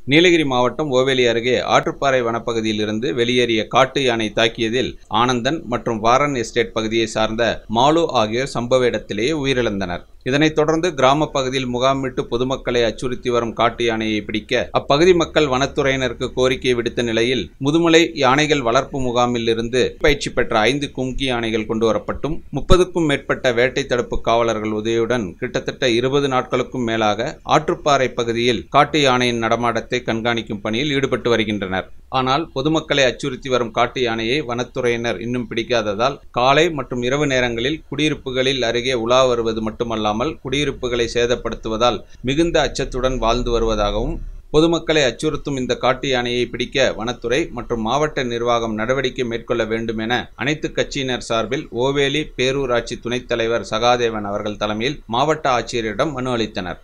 நீலகிரி மாவட்டம் ஓவேலி அருகே ஆற்றுப்பாறை வனப்பகுதியில் இருந்து வெளியேறிய காட்டு யானை தாக்கியதில் ஆனந்தன் மற்றும் வாரன் எஸ்டேட் பகுதியை சார்ந்த மாலு ஆகியோர் சம்பவ இடத்திலேயே உயிரிழந்தனர் இதனைத் தொடர்ந்து கிராம பகுதியில் முகாமிட்டு பொதுமக்களை அச்சுறுத்தி வரும் காட்டு யானையை பிடிக்க அப்பகுதி மக்கள் வனத்துறையினருக்கு கோரிக்கை விடுத்த நிலையில் முதுமலை யானைகள் வளர்ப்பு முகாமில் இருந்து பயிற்சி பெற்ற ஐந்து கும்கி யானைகள் கொண்டு வரப்பட்டும் முப்பதுக்கும் மேற்பட்ட வேட்டை தடுப்பு காவலர்கள் உதவியுடன் கிட்டத்தட்ட இருபது நாட்களுக்கும் மேலாக ஆற்றுப்பாறை பகுதியில் காட்டு யானையின் நடமாட்டத்தை கண்காணிக்கும் பணியில் ஈடுபட்டு வருகின்றனர் ஆனால் பொதுமக்களை அச்சுறுத்தி வரும் காட்டு யானையை வனத்துறையினர் இன்னும் பிடிக்காததால் காலை மற்றும் இரவு நேரங்களில் குடியிருப்புகளில் அருகே உலா வருவது மட்டுமல்லாமல் குடியிருப்புகளை சேதப்படுத்துவதால் மிகுந்த அச்சத்துடன் வாழ்ந்து வருவதாகவும் பொதுமக்களை அச்சுறுத்தும் இந்த காட்டு யானையை பிடிக்க வனத்துறை மற்றும் மாவட்ட நிர்வாகம் நடவடிக்கை மேற்கொள்ள வேண்டும் என அனைத்து கட்சியினர் சார்பில் ஓவேலி பேரூராட்சி துணைத் தலைவர் சகாதேவன் அவர்கள் தலைமையில் மாவட்ட ஆட்சியரிடம் மனு அளித்தனர்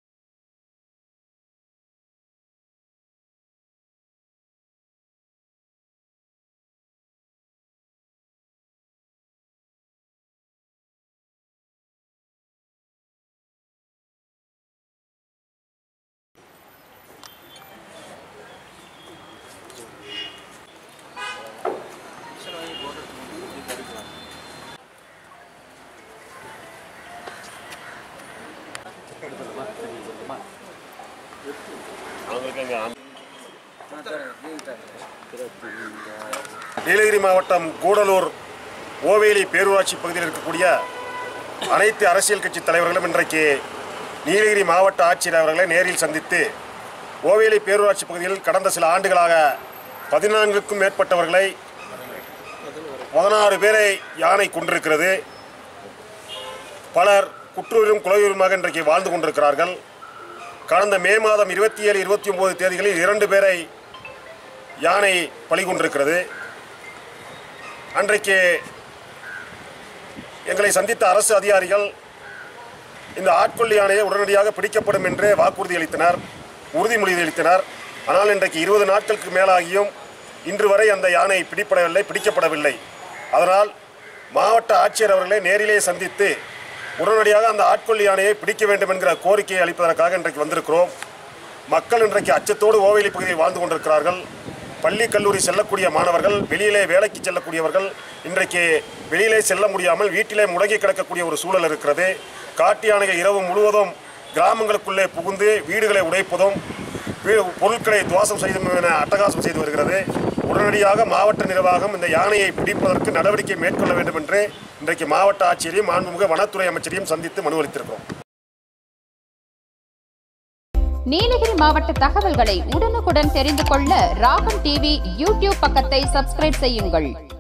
நீலகிரி மாவட்டம் கூடலூர் ஓவேலி பேரூராட்சி பகுதியில் இருக்கக்கூடிய அனைத்து அரசியல் கட்சி தலைவர்களும் இன்றைக்கு நீலகிரி மாவட்ட ஆட்சியர் அவர்களை நேரில் சந்தித்து ஓவேலி பேரூராட்சி பகுதியில் கடந்த சில ஆண்டுகளாக பதினான்குக்கும் மேற்பட்டவர்களை பதினாறு பேரை யானை கொண்டிருக்கிறது பலர் குற்றூரும் குலையூருமாக இன்றைக்கு வாழ்ந்து கொண்டிருக்கிறார்கள் கடந்த மே மாதம் இருபத்தி ஏழு இருபத்தி ஒன்பது தேதிகளில் இரண்டு பேரை யானை பலி கொண்டிருக்கிறது அன்றைக்கு எங்களை சந்தித்த அரசு அதிகாரிகள் இந்த ஆட்கொள்ளி யானையை உடனடியாக பிடிக்கப்படும் என்று வாக்குறுதி அளித்தனர் உறுதிமொழி அளித்தனர் ஆனால் இன்றைக்கு இருபது நாட்களுக்கு மேலாகியும் இன்று வரை அந்த யானை பிடிப்படவில்லை பிடிக்கப்படவில்லை அதனால் மாவட்ட ஆட்சியர் அவர்களை நேரிலே சந்தித்து உடனடியாக அந்த ஆட்கொள்ளி யானையை பிடிக்க வேண்டும் என்கிற கோரிக்கையை அளிப்பதற்காக இன்றைக்கு வந்திருக்கிறோம் மக்கள் இன்றைக்கு அச்சத்தோடு ஓவேலி பகுதியில் வாழ்ந்து கொண்டிருக்கிறார்கள் பள்ளி கல்லூரி செல்லக்கூடிய மாணவர்கள் வெளியிலே வேலைக்கு செல்லக்கூடியவர்கள் இன்றைக்கு வெளியிலே செல்ல முடியாமல் வீட்டிலே முடங்கி கிடக்கக்கூடிய ஒரு சூழல் இருக்கிறது காட்டு யானைகள் இரவு முழுவதும் கிராமங்களுக்குள்ளே புகுந்து வீடுகளை உடைப்பதும் வீ- பொருட்களை துவாசம் செய்தும் என அட்டகாசம் செய்து வருகிறது உடனடியாக மாவட்ட நிர்வாகம் இந்த யானையை பிடிப்பதற்கு நடவடிக்கை மேற்கொள்ள வேண்டும் என்று இன்றைக்கு மாவட்ட ஆட்சியரையும் மாண்புமிகு வனத்துறை அமைச்சரையும் சந்தித்து மனு அளித்திருக்கிறோம் நீலகிரி மாவட்ட தகவல்களை உடனுக்குடன் தெரிந்து கொள்ள ராகம் டிவி யூடியூப் பக்கத்தை சப்ஸ்கிரைப் செய்யுங்கள்